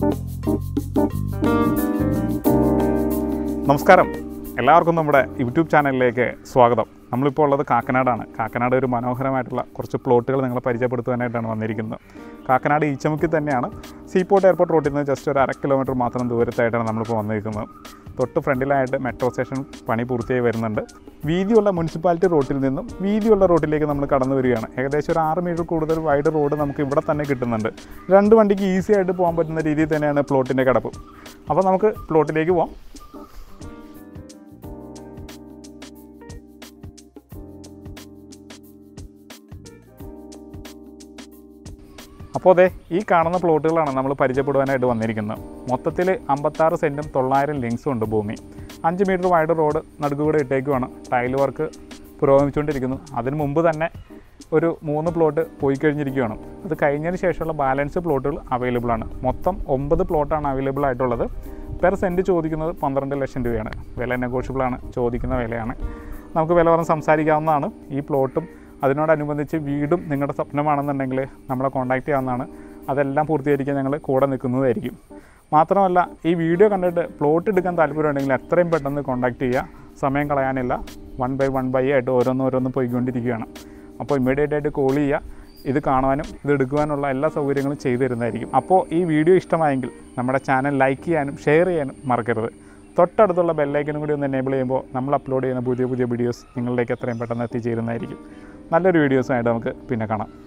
നമസ്കാരം എല്ലാവർക്കും നമ്മുടെ യൂട്യൂബ് ചാനലിലേക്ക് സ്വാഗതം നമ്മളിപ്പോൾ ഉള്ളത് കാക്കനാടാണ് കാക്കനാട് ഒരു മനോഹരമായിട്ടുള്ള കുറച്ച് പ്ലോട്ടുകൾ നിങ്ങളെ പരിചയപ്പെടുത്തുവാനായിട്ടാണ് വന്നിരിക്കുന്നത് കാക്കനാട് ഈച്ചമുക്കിൽ തന്നെയാണ് സീപോർട്ട് എയർപോർട്ട് റോഡിൽ നിന്ന് ജസ്റ്റ് ഒരു അര കിലോമീറ്റർ മാത്രം ദൂരത്തായിട്ടാണ് നമ്മളിപ്പോൾ വന്നിരിക്കുന്നത് തൊട്ട് ഫ്രണ്ടിലായിട്ട് മെട്രോ സ്റ്റേഷൻ പണി പൂർത്തിയായി വരുന്നുണ്ട് വീതിയുള്ള മുനിസിപ്പാലിറ്റി റോട്ടിൽ നിന്നും വീതിയുള്ള റോഡിലേക്ക് നമ്മൾ കടന്നു വരികയാണ് ഏകദേശം ഒരു ആറ് മീറ്റർ കൂടുതൽ വൈഡ് റോഡ് നമുക്ക് ഇവിടെ തന്നെ കിട്ടുന്നുണ്ട് രണ്ട് വണ്ടിക്ക് ഈസി ആയിട്ട് പോകാൻ പറ്റുന്ന രീതിയിൽ തന്നെയാണ് പ്ലോട്ടിൻ്റെ കിടപ്പ് അപ്പോൾ നമുക്ക് പ്ലോട്ടിലേക്ക് പോകാം അപ്പോൾ അതെ ഈ കാണുന്ന പ്ലോട്ടുകളാണ് നമ്മൾ പരിചയപ്പെടുവാനായിട്ട് വന്നിരിക്കുന്നത് മൊത്തത്തിൽ അമ്പത്താറ് സെൻറ്റും തൊള്ളായിരം ലിങ്സും ഉണ്ട് ഭൂമി അഞ്ച് മീറ്റർ വൈഡ് റോഡ് നടുക്കുകൂടെ ഇട്ടേക്കുവാണ് ടൈൽ വർക്ക് പുരോഗമിച്ചുകൊണ്ടിരിക്കുന്നു അതിന് മുമ്പ് തന്നെ ഒരു മൂന്ന് പ്ലോട്ട് പോയി കഴിഞ്ഞിരിക്കുകയാണ് അത് കഴിഞ്ഞതിന് ശേഷമുള്ള ബാലൻസ് പ്ലോട്ടുകൾ അവൈലബിൾ ആണ് മൊത്തം ഒമ്പത് പ്ലോട്ടാണ് അവൈലബിൾ ആയിട്ടുള്ളത് പെർ സെൻറ്റ് ചോദിക്കുന്നത് പന്ത്രണ്ട് ലക്ഷം രൂപയാണ് വില നെഗോഷ്യബിൾ ആണ് ചോദിക്കുന്ന വിലയാണ് നമുക്ക് വില പറഞ്ഞ് സംസാരിക്കാവുന്നതാണ് ഈ പ്ലോട്ടും അതിനോടനുബന്ധിച്ച് വീടും നിങ്ങളുടെ സ്വപ്നമാണെന്നുണ്ടെങ്കിൽ നമ്മളെ കോൺടാക്റ്റ് ചെയ്യാവുന്നതാണ് അതെല്ലാം പൂർത്തീകരിക്കാൻ ഞങ്ങൾ കൂടെ നിൽക്കുന്നതായിരിക്കും മാത്രമല്ല ഈ വീഡിയോ കണ്ടിട്ട് പ്ലോട്ട് എടുക്കാൻ താല്പര്യമുണ്ടെങ്കിൽ എത്രയും പെട്ടെന്ന് കോൺടാക്റ്റ് ചെയ്യുക സമയം കളയാനില്ല വൺ ബൈ വൺ ബൈ ആയിട്ട് ഓരോന്നോരോന്ന് പോയിക്കൊണ്ടിരിക്കുകയാണ് അപ്പോൾ ഇമ്മീഡിയറ്റ് ആയിട്ട് കോൾ ചെയ്യുക ഇത് കാണുവാനും ഇത് എടുക്കുവാനുള്ള എല്ലാ സൗകര്യങ്ങളും ചെയ്തു തരുന്നതായിരിക്കും അപ്പോൾ ഈ വീഡിയോ ഇഷ്ടമായെങ്കിൽ നമ്മുടെ ചാനൽ ലൈക്ക് ചെയ്യാനും ഷെയർ ചെയ്യാനും മറക്കരുത് തൊട്ടടുത്തുള്ള ബെല്ലൈക്കനും കൂടി ഒന്ന് എനേബിൾ ചെയ്യുമ്പോൾ നമ്മൾ അപ്ലോഡ് ചെയ്യുന്ന പുതിയ പുതിയ വീഡിയോസ് നിങ്ങളിലേക്ക് എത്രയും പെട്ടെന്ന് എത്തിച്ചേരുന്നതായിരിക്കും നല്ലൊരു വീഡിയോസുമായിട്ട് നമുക്ക് പിന്നെ കാണാം